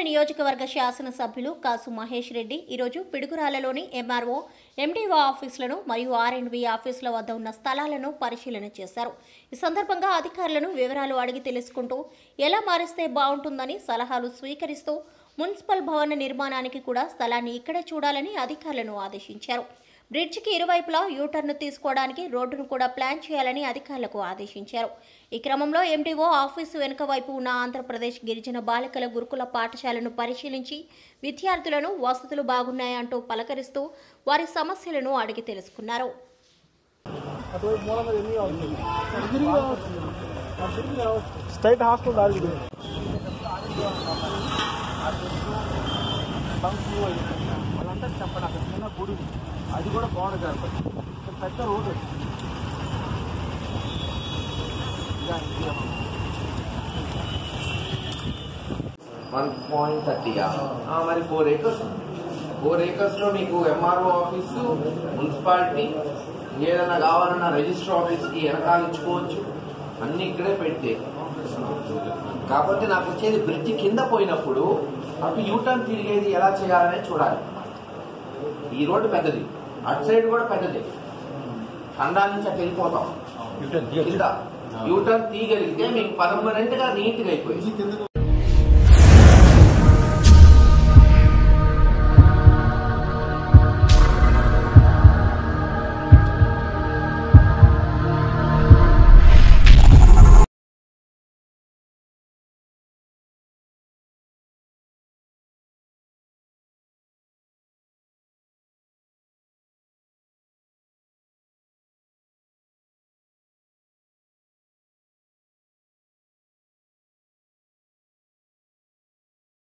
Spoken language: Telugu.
పొంగనూరు నియోజకవర్గ శాసనసభ్యులు కాసు మహేష్ రెడ్డి ఈరోజు పిడుగురాలలోని ఎంఆర్ఓ ఎండీఓ ఆఫీసులను మరియు ఆర్ఎండ్బి ఆఫీసుల వద్ద ఉన్న స్థలాలను పరిశీలన చేశారు ఈ సందర్భంగా అధికారులను వివరాలు అడిగి తెలుసుకుంటూ ఎలా మారిస్తే బాగుంటుందని సలహాలు స్వీకరిస్తూ మున్సిపల్ భవన నిర్మాణానికి కూడా స్థలాన్ని ఇక్కడే చూడాలని అధికారులను ఆదేశించారు బ్రిడ్జికి ఇరువైపులా యూటర్న్ తీసుకోవడానికి రోడ్డును కూడా ప్లాన్ చేయాలని అధికారులకు ఆదేశించారు ఈ క్రమంలో ఎండీఓ ఆఫీసు వెనుక వైపు ఉన్న ఆంధ్రప్రదేశ్ గిరిజన బాలికల గురుకుల పాఠశాలను పరిశీలించి విద్యార్థులను వసతులు బాగున్నాయంటూ పలకరిస్తూ వారి సమస్యలను అడిగి తెలుసుకున్నారు అటువైపు మూలంగా ఎన్ని కావచ్చు ఎదురు కావచ్చు ఆ చుట్టూ కావచ్చు స్ట్రైట్ హాస్టల్ దారి ఇది. వాళ్ళంతా చెప్పండి అక్కడ చిన్న గుడి ఉంది. అది కూడా బాగుంది కాదు ఇక్కడ పెద్ద రోడ్డు ఇదా, ఇదా. వన్ పాయింట్ థర్టీయా మరి ఫోర్ ఏకర్స్ ఫోర్ ఏకర్స్ లో మీకు ఎంఆర్ఓ ఆఫీసు మున్సిపాలిటీ ఏదైనా కావాలన్నా రిజిస్టర్ ఆఫీస్ కి వెనకాల ఇచ్చుకోవచ్చు అన్ని ఇక్కడే పెడితే కాకపోతే నాకు వచ్చేది బ్రిడ్జ్ కింద పోయినప్పుడు అటు యూటర్న్ తిరిగేది ఎలా చేయాలనే చూడాలి ఈ రోడ్డు పెద్దది అటు సైడ్ కూడా పెద్దది ఖండా నుంచి అటు వెళ్ళిపోతాం కింద యూటర్న్ తీయగలిగితే మీకు పర్మనెంట్ గా నీట్ గా అయిపోయింది